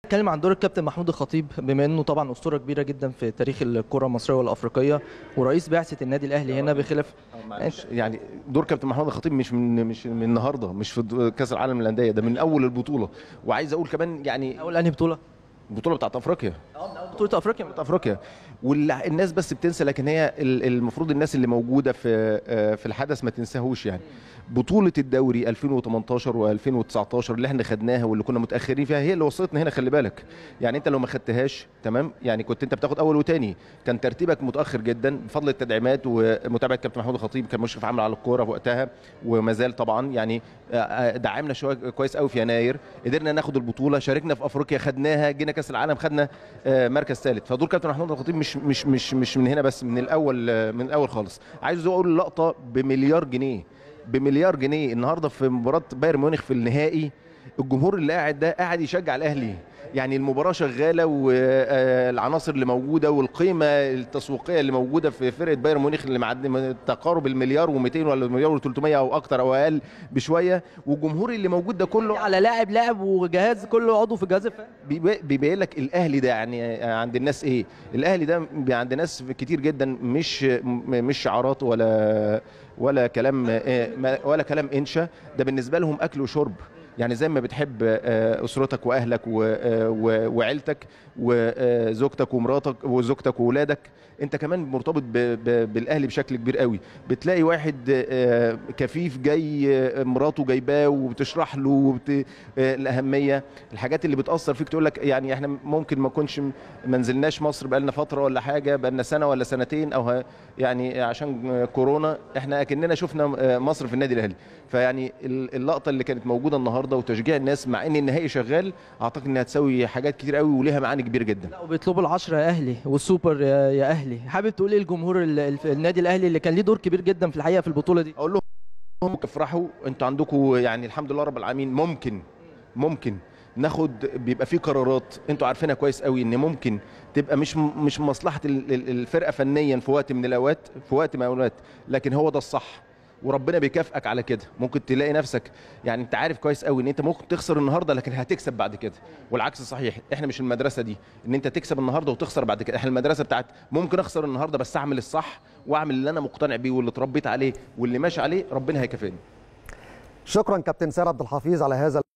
نتكلم عن دور الكابتن محمود الخطيب بما انه طبعا اسطوره كبيره جدا في تاريخ الكره المصريه والافريقيه ورئيس بعثه النادي الاهلي هنا بخلاف معلش يعني دور كابتن محمود الخطيب مش من مش من النهارده مش في كاس العالم للانديه ده من اول البطوله وعايز اقول كمان يعني اول انهي بطوله؟ البطوله بتاعت افريقيا بطوله افريقيا بطوله افريقيا والناس بس بتنسى لكن هي ال- المفروض الناس اللي موجوده في آه، في الحدث ما تنساهوش يعني بطوله الدوري 2018 و2019 اللي احنا خدناها واللي كنا متاخرين فيها هي اللي وصلتنا هنا خلي بالك يعني انت لو ما خدتهاش تمام يعني كنت انت بتاخد اول وتاني كان ترتيبك متاخر جدا بفضل التدعيمات ومتابعه كابتن محمود الخطيب كان مشرف عام على الكوره في وقتها وما زال طبعا يعني آه، آه، دعمنا شويه كويس قوي في يناير قدرنا ناخد البطوله شاركنا في افريقيا خدناها جينا كاس العالم خدنا آه، مركز ثالث فدور كابتن محمود الخطيب مش مش مش مش من هنا بس من الاول آه، من الاول خالص عايز اقول لقطه بمليار جنيه بمليار جنيه النهارده في مباراه بايرن ميونخ في النهائي الجمهور اللي قاعد ده قاعد يشجع الاهلي يعني المباراه شغاله والعناصر اللي موجوده والقيمه التسويقيه اللي موجوده في فرقه بايرن ميونخ اللي معدي تقارب المليار و200 ولا المليار و300 او اكتر او اقل بشويه والجمهور اللي موجود ده كله على لاعب لاعب وجهاز كله عضو في الجهاز الفني بيبي- بيبين لك الاهلي ده يعني عند الناس ايه الاهلي ده بي- عند ناس كتير جدا مش م- مش شعارات ولا ولا كلام آه، ما- ولا كلام انشا ده بالنسبه لهم اكل وشرب يعني زي ما بتحب آه، اسرتك واهلك و- آه، و- وعيلتك وزوجتك ومراتك وزوجتك واولادك انت كمان مرتبط ب- ب- بالاهلي بشكل كبير قوي بتلاقي واحد آه، كفيف جاي آه، مراته جايباه وبتشرح له وبت... آه، الاهميه الحاجات اللي بتاثر فيك تقول لك يعني احنا ممكن ما نكونش ما نزلناش مصر بقالنا فتره ولا حاجه بقالنا سنه ولا سنتين او ه- يعني عشان آه، كورونا احنا اكننا شفنا آه، مصر في النادي الاهلي فيعني ال- اللقطه اللي كانت موجوده النهارده وتشجيع الناس مع ان النهائي شغال اعتقد انها تسوي حاجات كتير قوي وليها معاني كبير جدا لا وبيطلبوا العشرة يا اهلي والسوبر يا يا اهلي حابب تقول ايه الجمهور ال- ال- النادي الاهلي اللي كان ليه دور كبير جدا في الحقيقه في البطوله دي اقول لهم افرحوا انتوا عندكم يعني الحمد لله رب العالمين ممكن ممكن ناخد بيبقى في قرارات انتوا عارفينها كويس قوي ان ممكن تبقى مش مش مصلحه ال- ال- الفرقه فنيا في وقت من الاوقات في وقت من الاوقات لكن هو ده الصح وربنا بيكافئك على كده ممكن تلاقي نفسك يعني انت عارف كويس قوي ان انت ممكن تخسر النهارده لكن هتكسب بعد كده والعكس صحيح احنا مش المدرسه دي ان انت تكسب النهارده وتخسر بعد كده احنا المدرسه بتاعت ممكن اخسر النهارده بس اعمل الصح واعمل اللي انا مقتنع بيه واللي اتربيت عليه واللي ماشي عليه ربنا هيكافئني شكرا كابتن سير عبد الحفيظ على هذا